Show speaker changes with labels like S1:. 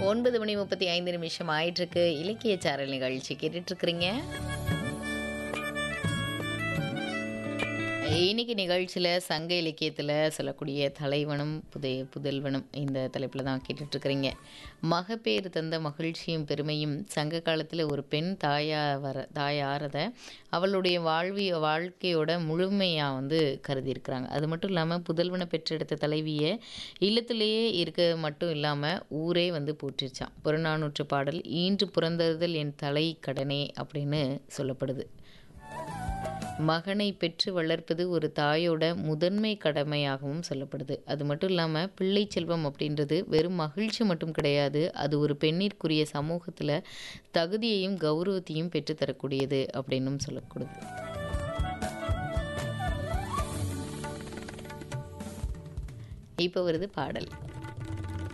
S1: ஒன்பது மணி முப்பத்தி ஐந்து நிமிஷம் ஆயிட்டிருக்கு இலக்கிய சாரல் நிகழ்ச்சி கேட்டுட்டு இருக்கிறீங்க இன்னைக்கு நிகழ்ச்சியில் சங்க இலக்கியத்தில் சொல்லக்கூடிய தலைவனும் புதை புதல்வனும் இந்த தலைப்பில் தான் கேட்டுட்ருக்கிறீங்க மகப்பேறு தந்த மகிழ்ச்சியும் பெருமையும் சங்க காலத்தில் ஒரு பெண் தாயா வர தாயாரத அவளுடைய வாழ்வி வாழ்க்கையோட முழுமையாக வந்து கருதியிருக்கிறாங்க அது மட்டும் இல்லாமல் புதல்வனை பெற்றெடுத்த தலைவியை இல்லத்திலேயே இருக்க மட்டும் இல்லாமல் ஊரே வந்து போற்றிருச்சான் புறநானூற்று பாடல் ஈன்று புறந்தறுதல் என் தலை கடனே அப்படின்னு சொல்லப்படுது மகனை பெற்று வளர்ப்பது ஒரு தாயோட முதன்மை கடமையாகவும் சொல்லப்படுது அது மட்டும் இல்லாமல் பிள்ளை செல்வம் அப்படின்றது வெறும் மகிழ்ச்சி மட்டும் கிடையாது அது ஒரு பெண்ணிற்குரிய சமூகத்தில் தகுதியையும் கௌரவத்தையும் பெற்றுத்தரக்கூடியது அப்படின்னும் சொல்லக்கூடாது இப்போ வருது பாடல்